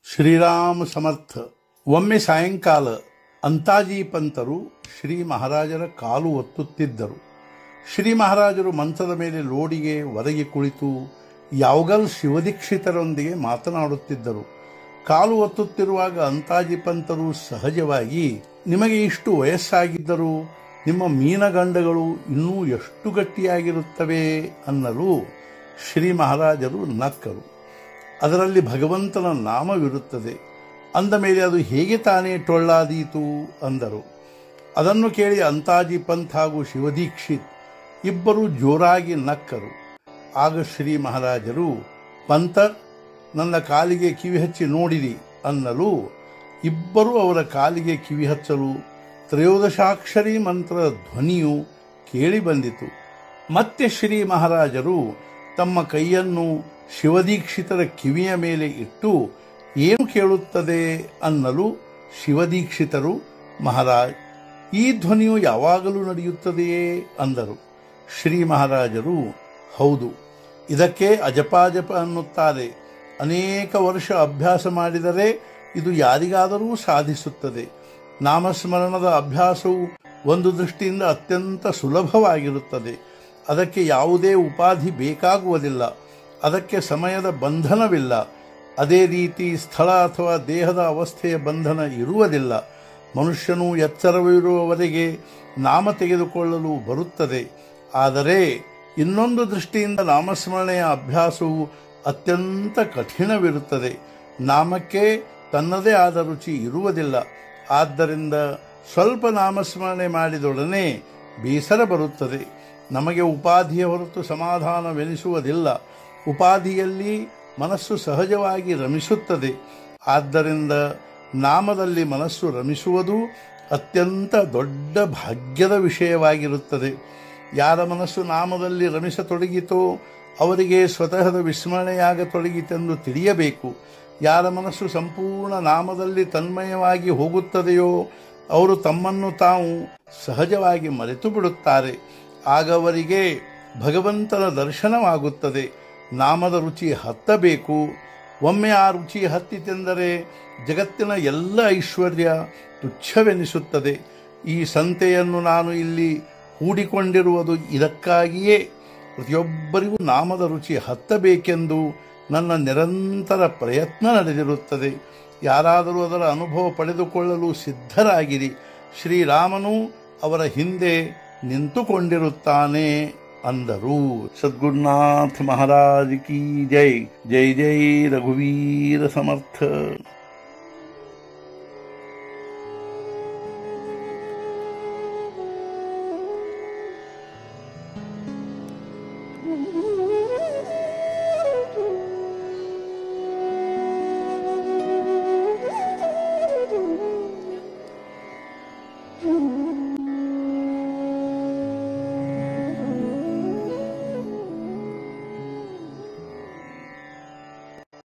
ಶ್ರೀರಾಮ ಸಮರ್ಥ ಒಮ್ಮೆ ಸಾಯಂಕಾಲ ಅಂತಾಜಿ ಪಂತರು ಶ್ರೀ ಮಹಾರಾಜರ ಕಾಲು ಒತ್ತುತ್ತಿದ್ದರು ಶ್ರೀ ಮಹಾರಾಜರು ಮಂಚದ ಮೇಲೆ ಲೋಡಿಗೆ ಒದಗಿ ಕುಳಿತು ಯಾವಗಲ್ ಶಿವದೀಕ್ಷಿತರೊಂದಿಗೆ ಮಾತನಾಡುತ್ತಿದ್ದರು ಕಾಲು ಒತ್ತುತ್ತಿರುವಾಗ ಅಂತಾಜಿ ಪಂತರು ಸಹಜವಾಗಿ ನಿಮಗೆ ಇಷ್ಟು ವಯಸ್ಸಾಗಿದ್ದರೂ ನಿಮ್ಮ ಮೀನಗಂಡಗಳು ಇನ್ನೂ ಎಷ್ಟು ಗಟ್ಟಿಯಾಗಿರುತ್ತವೆ ಅನ್ನಲು ಶ್ರೀ ಮಹಾರಾಜರು ನಕ್ಕರು ಅದರಲ್ಲಿ ಭಗವಂತನ ನಾಮವಿರುತ್ತದೆ ಅಂದ ಮೇಲೆ ಅದು ಹೇಗೆ ತಾನೇ ಟೊಳ್ಳಾದೀತು ಅಂದರು ಅದನ್ನು ಕೇಳಿ ಅಂತಾಜಿ ಪಂತ್ ಹಾಗೂ ಶಿವದೀಕ್ಷಿತ್ ಇಬ್ಬರು ಜೋರಾಗಿ ನಕ್ಕರು ಆಗ ಶ್ರೀ ಮಹಾರಾಜರು ಪಂತರ್ ನನ್ನ ಕಾಲಿಗೆ ಕಿವಿ ಹಚ್ಚಿ ನೋಡಿರಿ ಅನ್ನಲು ಇಬ್ಬರು ಅವರ ಕಾಲಿಗೆ ಕಿವಿ ಹಚ್ಚಲು ತ್ರಯೋದಶಾಕ್ಷರಿ ಮಂತ್ರ ಧ್ವನಿಯು ಕೇಳಿ ಬಂದಿತು ಮತ್ತೆ ಶ್ರೀ ಮಹಾರಾಜರು ತಮ್ಮ ಕೈಯನ್ನು ಶಿವದೀಕ್ಷಿತರ ಕಿವಿಯ ಮೇಲೆ ಇಟ್ಟು ಏನು ಕೇಳುತ್ತದೆ ಅನ್ನಲು ಶಿವದೀಕ್ಷಿತರು ಮಹಾರಾಜ್ ಈ ಧ್ವನಿಯು ಯಾವಾಗಲೂ ನಡೆಯುತ್ತದೆಯೇ ಅಂದರು ಶ್ರೀ ಮಹಾರಾಜರು ಹೌದು ಇದಕ್ಕೆ ಅಜಪಾಜಪ ಅನ್ನುತ್ತಾರೆ ಅನೇಕ ವರ್ಷ ಅಭ್ಯಾಸ ಮಾಡಿದರೆ ಇದು ಯಾರಿಗಾದರೂ ಸಾಧಿಸುತ್ತದೆ ನಾಮಸ್ಮರಣದ ಅಭ್ಯಾಸವು ಒಂದು ದೃಷ್ಟಿಯಿಂದ ಅತ್ಯಂತ ಸುಲಭವಾಗಿರುತ್ತದೆ ಅದಕ್ಕೆ ಯಾವುದೇ ಉಪಾಧಿ ಬೇಕಾಗುವುದಿಲ್ಲ ಅದಕ್ಕೆ ಸಮಯದ ಬಂಧನವಿಲ್ಲ ಅದೇ ರೀತಿ ಸ್ಥಳ ಅಥವಾ ದೇಹದ ಅವಸ್ಥೆಯ ಬಂಧನ ಇರುವುದಿಲ್ಲ ಮನುಷ್ಯನು ಎಚ್ಚರವಿರುವವರೆಗೆ ನಾಮ ತೆಗೆದುಕೊಳ್ಳಲು ಬರುತ್ತದೆ ಆದರೆ ಇನ್ನೊಂದು ದೃಷ್ಟಿಯಿಂದ ನಾಮಸ್ಮರಣೆಯ ಅಭ್ಯಾಸವು ಅತ್ಯಂತ ಕಠಿಣವಿರುತ್ತದೆ ನಾಮಕ್ಕೆ ತನ್ನದೇ ಆದ ರುಚಿ ಇರುವುದಿಲ್ಲ ಆದ್ದರಿಂದ ಸ್ವಲ್ಪ ನಾಮಸ್ಮರಣೆ ಮಾಡಿದೊಡನೆ ಬೇಸರ ಬರುತ್ತದೆ ನಮಗೆ ಉಪಾಧಿಯ ಹೊರತು ಸಮಾಧಾನವೆನಿಸುವುದಿಲ್ಲ ಉಪಾಧಿಯಲ್ಲಿ ಮನಸ್ಸು ಸಹಜವಾಗಿ ರಮಿಸುತ್ತದೆ ಆದ್ದರಿಂದ ನಾಮದಲ್ಲಿ ಮನಸ್ಸು ರಮಿಸುವುದು ಅತ್ಯಂತ ದೊಡ್ಡ ಭಾಗ್ಯದ ವಿಷಯವಾಗಿರುತ್ತದೆ ಯಾರ ಮನಸ್ಸು ನಾಮದಲ್ಲಿ ರಮಿಸತೊಡಗಿತೋ ಅವರಿಗೆ ಸ್ವತಃದ ವಿಸ್ಮರಣೆಯಾಗತೊಡಗಿತೆಂದು ತಿಳಿಯಬೇಕು ಯಾರ ಮನಸ್ಸು ಸಂಪೂರ್ಣ ನಾಮದಲ್ಲಿ ತನ್ಮಯವಾಗಿ ಹೋಗುತ್ತದೆಯೋ ಅವರು ತಮ್ಮನ್ನು ತಾವು ಸಹಜವಾಗಿ ಮರೆತು ಬಿಡುತ್ತಾರೆ ಆಗ ಅವರಿಗೆ ಭಗವಂತನ ದರ್ಶನವಾಗುತ್ತದೆ ನಾಮದ ರುಚಿ ಹತ್ತಬೇಕು ಒಮ್ಮೆ ಆ ರುಚಿ ಹತ್ತಿತೆಂದರೆ ಜಗತ್ತಿನ ಎಲ್ಲ ಐಶ್ವರ್ಯ ತುಚ್ಛವೆನಿಸುತ್ತದೆ ಈ ಸಂತೆಯನ್ನು ನಾನು ಇಲ್ಲಿ ಹೂಡಿಕೊಂಡಿರುವುದು ಇದಕ್ಕಾಗಿಯೇ ಪ್ರತಿಯೊಬ್ಬರಿಗೂ ನಾಮದ ರುಚಿ ಹತ್ತಬೇಕೆಂದು ನನ್ನ ನಿರಂತರ ಪ್ರಯತ್ನ ನಡೆದಿರುತ್ತದೆ ಯಾರಾದರೂ ಅದರ ಅನುಭವ ಪಡೆದುಕೊಳ್ಳಲು ಸಿದ್ಧರಾಗಿರಿ ಶ್ರೀರಾಮನು ಅವರ ಹಿಂದೆ ನಿಂತುಕೊಂಡಿರುತ್ತಾನೆ ಅಂದರು ಸದ್ಗುರುನಾಥ ಮಹಾರಾಜ್ ಕಿ ಜೈ ಜೈ ಜೈ ರಘುವೀರ ಸಮರ್ಥ